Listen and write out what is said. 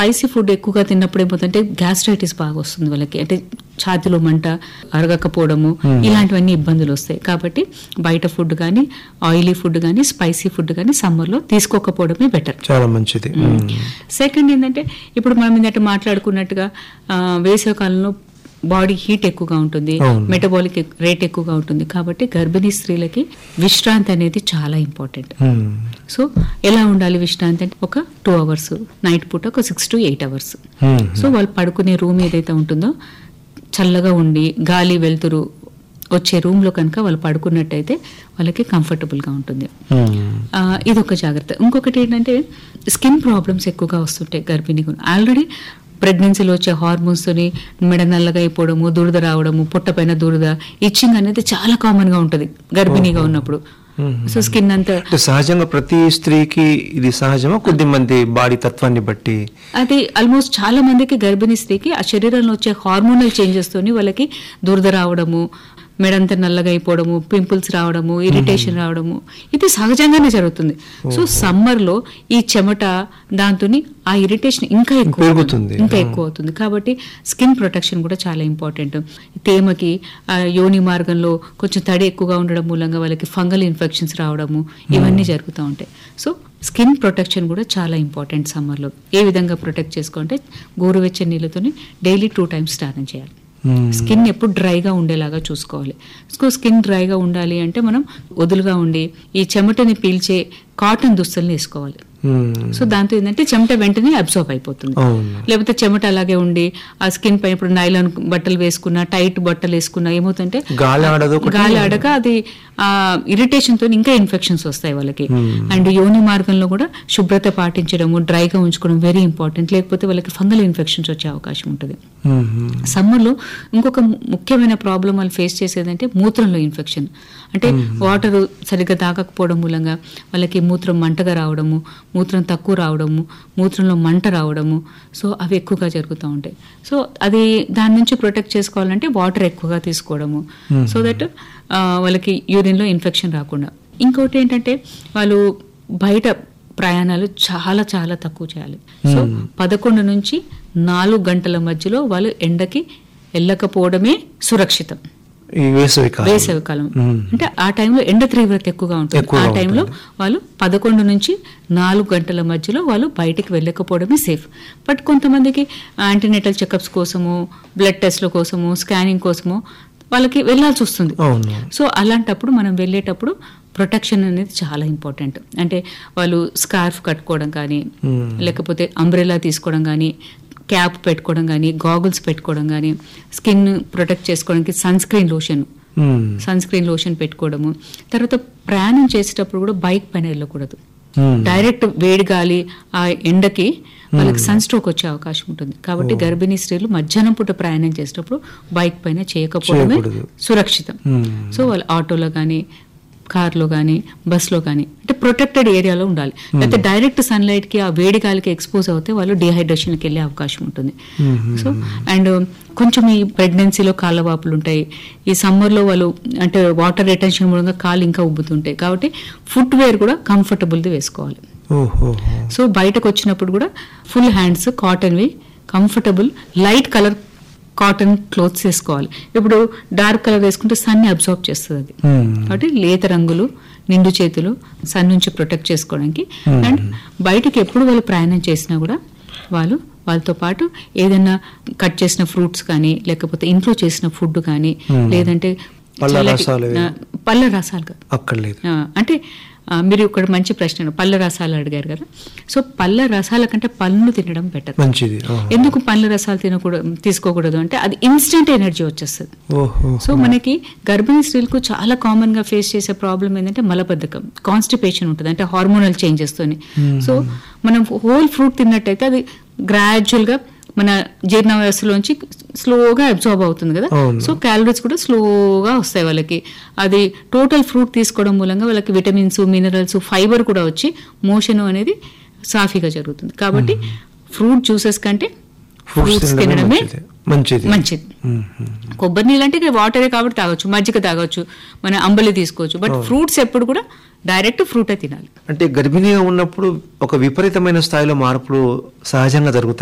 Spicy food ఎక్కువగా తిన్నప్పుడు ఏమవుతుందంటే గ్యాస్ట్రైటిస్ బాగా వస్తుంది వాళ్ళకి అంటే ఛాతిలో మంట అరగకపోవడము ఇలాంటివన్నీ ఇబ్బందులు వస్తాయి కాబట్టి బయట ఫుడ్ కానీ ఆయిలీ ఫుడ్ కానీ స్పైసీ ఫుడ్ కానీ సమ్మర్లో తీసుకోకపోవడమే బెటర్ చాలా మంచిది మ్మ్. సెకండ్ ఏంటంటే ఇప్పుడు మనం ఇందట మాట్లాడుకున్నట్టుగా ఆ, వేసవి కాలంలో బాడీ హీట్ ఎక్కువగా ఉంటుంది అవును. మెటబాలిక్ రేట్ ఎక్కువగా ఉంటుంది కాబట్టి గర్భిణీ స్త్రీలకి విశ్రాంతి అనేది చాలా ఇంపార్టెంట్ మ్మ్. సో ఎలా ఉండాలి విశ్రాంతి అంటే ఒక టూ అవర్స్ నైట్ పూట ఒక six to eight hours hmm. So వాళ్ళు పడుకునే రూమ్ ఏదైతే ఉంటుందో చల్లగా ఉండి గాలి వెలుతురు వచ్చే రూమ్లో కనుక వాళ్ళు పడుకున్నట్టయితే వాళ్ళకి కంఫర్టబుల్గా ఉంటుంది మ్మ్. ఆ, ఇదొక జాగ్రత్త ఇంకొకటి ఏంటంటే స్కిన్ ప్రాబ్లమ్స్ ఎక్కువగా వస్తుంటాయి గర్భిణీకి ఆల్రెడీ ప్రెగ్నెన్సీలో వచ్చే హార్మోన్స్తోని మెడ నల్లగా అయిపోవడము దురద రావడము పొట్ట పైన దురద ఇచ్చింగ్ అనేది చాలా కామన్ గా ఉంటుంది గర్భిణీగా ఉన్నప్పుడు సో స్కిన్ అంతా అంటే సహజంగా ప్రతి స్త్రీకి ఇది సహజమా కొద్ది మంది బాడీ తత్వాన్ని బట్టి అది ఆల్మోస్ట్ చాలా మందికి గర్భిణీ స్త్రీకి ఆ శరీరంలో వచ్చే హార్మోనల్ చేంజెస్ తోని వాళ్ళకి దురద రావడము మెడంతా నల్లగా అయిపోవడము పింపుల్స్ రావడము ఇరిటేషన్ రావడము ఇది సహజంగానే జరుగుతుంది సో సమ్మర్ లో ఈ చెమట దాంతో ఆ ఇరిటేషన్ ఇంకా ఎక్కువ పెరుగుతుంది. ఇంకా ఎక్కువ అవుతుంది కాబట్టి స్కిన్ ప్రొటెక్షన్ కూడా చాలా ఇంపార్టెంట్ తేమకి ఆ యోని మార్గంలో కొంచెం తడి ఎక్కువగా ఉండడం మూలంగా వాళ్ళకి ఫంగల్ ఇన్ఫెక్షన్స్ రావడము ఇవన్నీ జరుగుతూ ఉంటాయి సో స్కిన్ ప్రొటెక్షన్ కూడా చాలా ఇంపార్టెంట్ సమ్మర్లో ఏ విధంగా ప్రొటెక్ట్ చేసుకోవాలంటే గోరువెచ్చని నీళ్ళతోని డైలీ టూ టైమ్స్ స్నానం చేయాలి మ్మ్. స్కిన్ ఎప్పుడు డ్రైగా ఉండేలాగా చూసుకోవాలి సో స్కిన్ డ్రైగా ఉండాలి అంటే మనం వదులుగా ఉండి ఈ చెమటని పీల్చే కాటన్ దుస్తుల్ని వేసుకోవాలి మ్మ్. సో దాంతో ఏంటంటే చెమట వెంటనే అబ్జర్వ్ అయిపోతుంది అవును లేకపోతే చెమట అలాగే ఉండి ఆ స్కిన్ పైన ఇప్పుడు నైలాన్ బట్టలు వేసుకున్నా టైట్ బట్టలు వేసుకున్నా ఏమవుతుందంటే గాలి ఆడదు ఒకటి. గాలి ఆడక అది ఆ ఇరిటేషన్ తో ఇంకా ఇన్ఫెక్షన్స్ వస్తాయి వాళ్ళకి అండ్ యోని మార్గంలో కూడా శుభ్రత పాటించడము డ్రైగా ఉంచుకోవడం వెరీ ఇంపార్టెంట్ లేకపోతే వాళ్ళకి ఫంగల్ ఇన్ఫెక్షన్స్ వచ్చే అవకాశం ఉంటుంది మ్మ్. సమ్మర్లో ఇంకొక ము- ముఖ్యమైన ప్రాబ్లం వాళ్ళు ఫేస్ చేసేదంటే మూత్రంలో ఇన్ఫెక్షన్ అంటే వాటర్ సరిగ్గా తాగకపోవడం మూలంగా వాళ్ళకి మూత్రం మంటగా రావడము మూత్రం తక్కువ రావడము మూత్రంలో మంట రావడము సో అవి ఎక్కువగా జరుగుతూ ఉంటాయి సో అది దాని నుంచి ప్రొటెక్ట్ చేసుకోవాలంటే వాటర్ ఎక్కువగా తీసుకోవడము సో దట్ వాళ్ళకి యూరిన్లో ఇన్ఫెక్షన్ రాకుండా ఇంకోటి ఏంటంటే వాళ్ళు బయట ప్రయాణాలు చాలా చాలా తక్కువ చేయాలి సో పదకొండు నుంచి నాలుగు గంటల మధ్యలో వాళ్ళు ఎండకి వెళ్ళకపోవడమే సురక్షితం ఈ వేసవి కాలం వేసవి కాలం మ్మ్. అంటే ఆ టైంలో ఎండ తీవ్రత ఎక్కువగా ఉంటుంది ఎక్కువగా ఆ టైంలో వాళ్ళు పదకొండు నుంచి నాలుగు గంటల మధ్యలో వాళ్ళు బయటికి వెళ్ళకపోవడమే సేఫ్ బట్ కొంతమందికి యాంటీనేటల్ చెకప్స్ కోసము బ్లడ్ టెస్ట్ల కోసము స్కానింగ్ కోసము వాళ్ళకి వెళ్ళాల్సి వస్తుంది అవును సో అలాంటప్పుడు మనం వెళ్ళేటప్పుడు ప్రొటెక్షన్ అనేది చాలా ఇంపార్టెంట్ అంటే వాళ్ళు స్కార్ఫ్ కట్టుకోవడం కానీ Hmm. లేకపోతే అంబ్రెలా తీసుకోవడం కానీ క్యాప్ పెట్టుకోవడం కానీ గాగుల్స్ పెట్టుకోవడం కానీ స్కిన్ ప్రొటెక్ట్ చేసుకోవడానికి sunscreen lotion hmm. Sunscreen lotion పెట్టుకోవడము తర్వాత ప్రయాణం చేసేటప్పుడు కూడా బైక్ పైన వెళ్ళకూడదు మ్మ్. డైరెక్ట్ వేడి గాలి ఆ ఎండకి వాళ్ళకి సన్ స్ట్రోక్ వచ్చే అవకాశం ఉంటుంది కాబట్టి గర్భిణీ స్త్రీలు మధ్యాహ్నం పూట ప్రయాణం చేసేటప్పుడు బైక్ పైన చేయకపోవడమే చేయకూడదు. సురక్షితం మ్మ్. సో వాళ్ళు ఆటోలో కానీ కార్లో కానీ బస్లో కానీ అంటే ప్రొటెక్టెడ్ ఏరియాలో ఉండాలి లేకపోతే డైరెక్ట్ సన్లైట్ కి ఆ వేడి గాలికి ఎక్స్పోజ్ అవుతే వాళ్ళు డిహైడ్రేషన్కి వెళ్ళే అవకాశం ఉంటుంది సో అండ్ కొంచెం ఈ ప్రెగ్నెన్సీలో కాళ్ళ వాపులు ఉంటాయి ఈ సమ్మర్లో వాళ్ళు అంటే వాటర్ రిటెన్షన్ మూలంగా కాళ్ళు ఇంకా ఉబ్బుతుంటాయి కాబట్టి ఫుట్ వేర్ కూడా కంఫర్టబుల్ది వేసుకోవాలి ఓహో సో బయటకు వచ్చినప్పుడు కూడా ఫుల్ హ్యాండ్స్ కాటన్వి comfortable light colour cotton clothes వేసుకోవాలి ఇప్పుడు డార్క్ కలర్ వేసుకుంటే సన్ని అబ్జర్వ్ చేస్తుంది అది మ్మ్. కాబట్టి లేత రంగులు నిండు చేతులు సన్ నుంచి ప్రొటెక్ట్ చేసుకోవడానికి అండ్ బయటకి ఎప్పుడు వాళ్ళు ప్రయాణం చేసినా కూడా వాళ్ళు వాళ్ళతో పాటు ఏదైనా కట్ చేసిన ఫ్రూట్స్ కానీ లేకపోతే ఇంట్లో చేసిన ఫుడ్ కానీ లేదంటే పళ్ళ చల్లటి- రసాలు ఆ, పళ్ళ రసాలు కాదు అక్కర్లేదు ఆ, అంటే ఆ, మీరు ఇక్కడ మంచి ప్రశ్న పళ్ళ రసాలు అడిగారు కదా సో పళ్ళ రసాల కంటే పళ్ళు తినడం బెటర్ మంచిది ఓహో. ఎందుకు పళ్ళ రసాలు తినకూడదు తీసుకోకూడదు అంటే అది ఇన్స్టెంట్ ఎనర్జీ వచ్చేస్తుంది ఓహో సో మనకి గర్భిణీ స్త్రీలకు చాలా కామన్ గా ఫేస్ చేసే ప్రాబ్లం ఏంటంటే మలబద్ధకం కాన్స్టిపేషన్ ఉంటుంది అంటే హార్మోనల్ చేంజెస్ తోని సో మనం హోల్ ఫ్రూట్ తిన్నట్టయితే అది గ్రాడ్యువల్ గా మన జీర్ణ వ్యవస్థలోంచి స్లోగా అబ్జార్బ్ అవుతుంది కదా అవును. సో క్యాలరీస్ కూడా స్లోగా వస్తాయి వాళ్ళకి అది టోటల్ ఫ్రూట్ తీసుకోవడం మూలంగా వాళ్ళకి విటమిన్స్ మినరల్స్ ఫైబర్ కూడా వచ్చి మోషన్ అనేది సాఫీగా జరుగుతుంది కాబట్టి ఫ్రూట్ జ్యూసెస్ కంటే ఫ్రూట్స్ ఫ్రూట్స్ తినడమే తినడమే మంచిది మంచిది మంచిది మ్మ్. కొబ్బరి నీళ్ళు అంటే ఇక వాటరే కాబట్టి తాగొచ్చు మజ్జిగ తాగొచ్చు మన అంబలి తీసుకోవచ్చు బట్ ఫ్రూట్స్ ఎప్పుడు కూడా డైరెక్ట్ ఫ్రూటే తినాలి అంటే గర్భిణీగా ఉన్నప్పుడు ఒక విపరీతమైన స్థాయిలో మార్పులు సహజంగా జరుగుతాయి